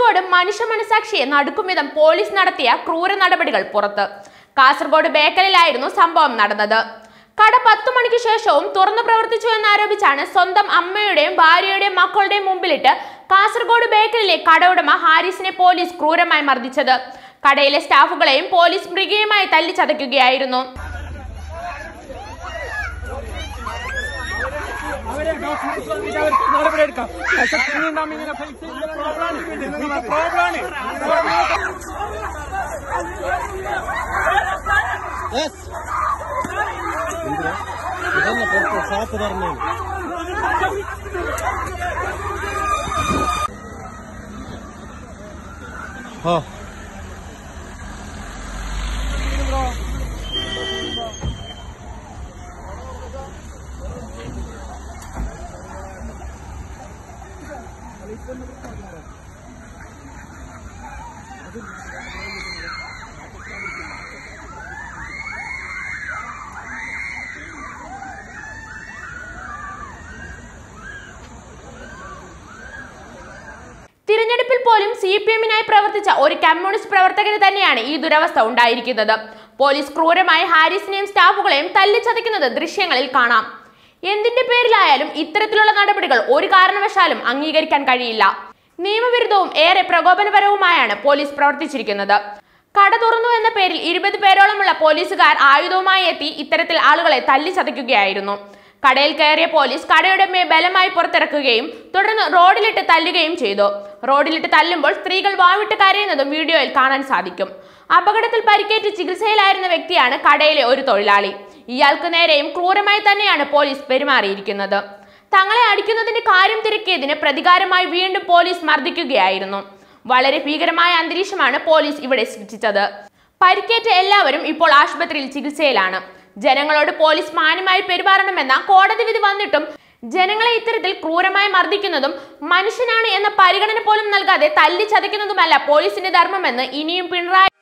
കാസർഗോഡ് മനുഷ്യ മനസാക്ഷിയെ നടുക്കും വിധം പോലീസ് നടത്തിയ ക്രൂര നടപടികൾ പുറത്ത് കാസർഗോഡ് ബേക്കലിലായിരുന്നു സംഭവം നടന്നത് കട പത്തു മണിക്ക് ശേഷവും തുറന്നു പ്രവർത്തിച്ചു എന്നാരോപിച്ചാണ് സ്വന്തം അമ്മയുടെയും ഭാര്യയുടെയും മക്കളുടെയും മുമ്പിലിട്ട് കാസർഗോഡ് ബേക്കലിലെ കടയുടമ ഹാരിസിനെ പോലീസ് ക്രൂരമായി മർദ്ദിച്ചത് കടയിലെ സ്റ്റാഫുകളെയും പോലീസ് മൃഗീയമായി തല്ലിച്ചതയ്ക്കുകയായിരുന്നു അവരെ ഡോക്യുമെന്റ്സ് വന്നിട്ട് അവർക്ക് നടപടിയെടുക്കാം പക്ഷെ പിന്നെ നാം ഇങ്ങനെ പൈസ പ്രോബ്ലമാണ് ಇದನ್ನ ಬರ್ತು ಶಾಪ್ ಧರ್ಮ ಹಾ തിരഞ്ഞെടുപ്പിൽ പോലും സി പി എമ്മിനായി പ്രവർത്തിച്ച ഒരു കമ്മ്യൂണിസ്റ്റ് പ്രവർത്തകന് തന്നെയാണ് ഈ ദുരവസ്ഥ ഉണ്ടായിരിക്കുന്നത് പോലീസ് ക്രൂരമായി ഹാരിസിനെയും സ്റ്റാഫുകളെയും തല്ലിച്ചതയ്ക്കുന്നത് ദൃശ്യങ്ങളിൽ കാണാം എന്തിന്റെ പേരിലായാലും ഇത്തരത്തിലുള്ള നടപടികൾ ഒരു കാരണവശാലും അംഗീകരിക്കാൻ കഴിയില്ല നിയമവിരുദ്ധവും ഏറെ പ്രകോപനപരവുമായാണ് പോലീസ് പ്രവർത്തിച്ചിരിക്കുന്നത് കട തുറന്നു എന്ന പേരിൽ ഇരുപത് പേരോളമുള്ള പോലീസുകാർ ആയുധവുമായി എത്തി ഇത്തരത്തിൽ ആളുകളെ തല്ലിച്ചതയ്ക്കുകയായിരുന്നു കടയിൽ കയറിയ പോലീസ് കടയുടെ മേ ബലമായി പുറത്തിറക്കുകയും തുടർന്ന് റോഡിലിട്ട് തല്ലുകയും ചെയ്തു റോഡിലിട്ട് തല്ലുമ്പോൾ സ്ത്രീകൾ വാവിട്ട് കരയുന്നതും വീഡിയോയിൽ കാണാൻ സാധിക്കും അപകടത്തിൽ പരിക്കേറ്റ് ചികിത്സയിലായിരുന്ന വ്യക്തിയാണ് കടയിലെ ഒരു തൊഴിലാളി ഇയാൾക്ക് നേരെയും ക്രൂരമായി തന്നെയാണ് പോലീസ് പെരുമാറിയിരിക്കുന്നത് തങ്ങളെ അടിക്കുന്നതിന്റെ കാര്യം തിരക്കിയതിന് പ്രതികാരമായി വീണ്ടും പോലീസ് മർദ്ദിക്കുകയായിരുന്നു വളരെ ഭീകരമായ അന്തരീക്ഷമാണ് പോലീസ് ഇവിടെ സൃഷ്ടിച്ചത് പരിക്കേറ്റ എല്ലാവരും ഇപ്പോൾ ആശുപത്രിയിൽ ചികിത്സയിലാണ് ജനങ്ങളോട് പോലീസ് മാന്യമായി പെരുമാറണമെന്ന കോടതി വിധി വന്നിട്ടും ജനങ്ങളെ ഇത്തരത്തിൽ ക്രൂരമായി മർദ്ദിക്കുന്നതും മനുഷ്യനാണ് എന്ന പരിഗണന പോലും നൽകാതെ തല്ലി ചതയ്ക്കുന്നതുമല്ല പോലീസിന്റെ ധർമ്മമെന്ന് ഇനിയും പിണറായി